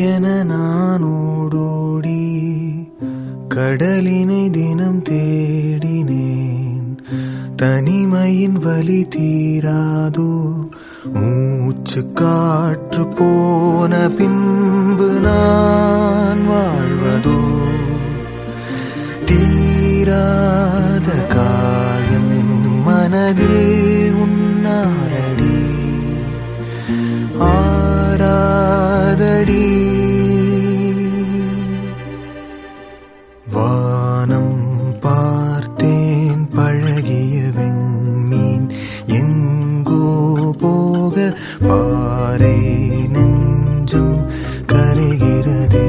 நதியென நான் ஓடோடி கடலினை தினம் தேடினேன் தனிமையின் வலி தீராதோ மூச்சு காற்று போன பின்பு நான் வாழ்வதோ தீராத காயம் மனதில் உன்னாரடி ஆராதடி வானம் பார்த்தேன் பழகிய விண்மீன் எங்கோ போக பாறை நெஞ்சம் கரைகிறதே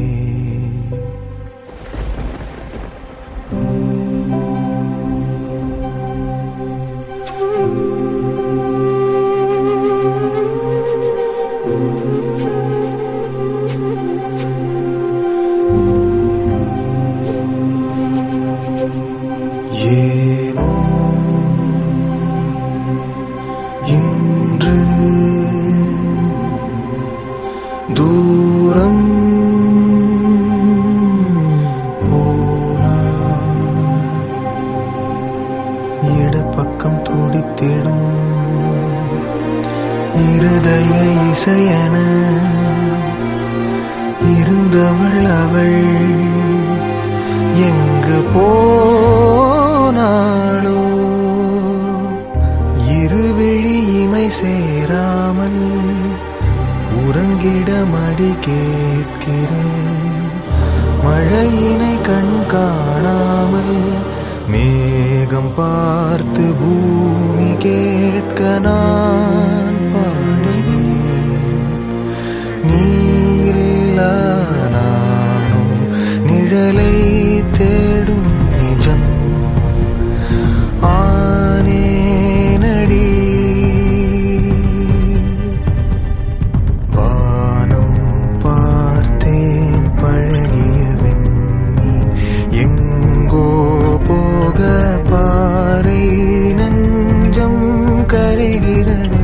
ஏனோ இன்று தூரம் போனான். இடப்பக்கம் துடித்திடும் இருதய இசையன இருந்தவள் அவள் எங்கு போனாளோ இருவிழி இமை சேராமல் உறங்கிட மடி கேட்கிறேன் மழையினை கண் காணாமல் மேகம் பார்த்து பூமி கேட்க நான் பாடுகிறேன் நீல்லா நானும் நிழலை தேடும் நிஜம் ஆனேனடி வானம் பார்த்தேன் பழகிய விண்மீன் எங்கோ போக பாறை நெஞ்சம் கரைகிறது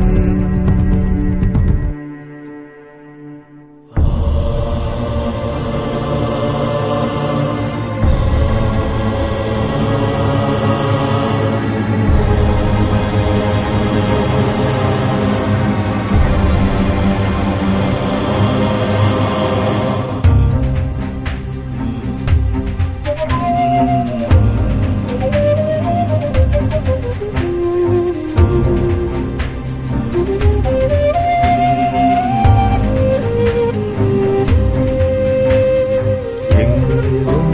எங்கும்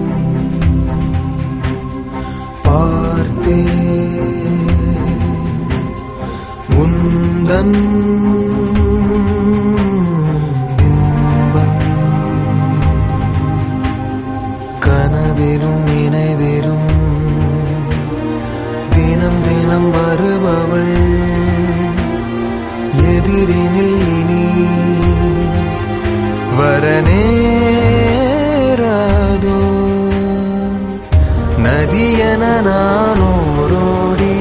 பார்த்தே உந்தன் இன்பம் கனவிலும் நினைவிலும் தினம் தினம் வருபவள் எதிரினில் இனி வரநேராதோ நதியென நானோரோடி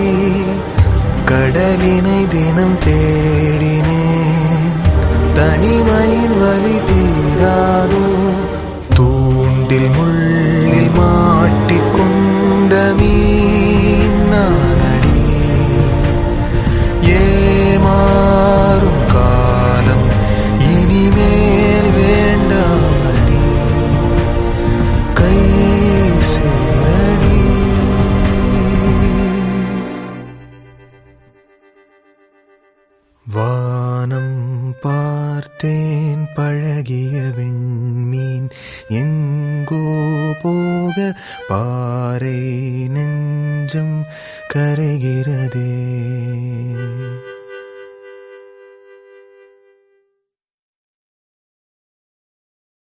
கடலினை தினம் தேடினேன் தனிமையின் வலி தீராதோ தூண்டில் முள்ளில் மாட்டிக்கொண்ட மீன் நானடி ஏமாறும் காலம் இனிமேல் வேண்டாமடி கை சேரடி வானம் பார்த்தேன் பழகிய விண்மீன் எங்கோ போக பாறை நெஞ்சம் கரைகிறதே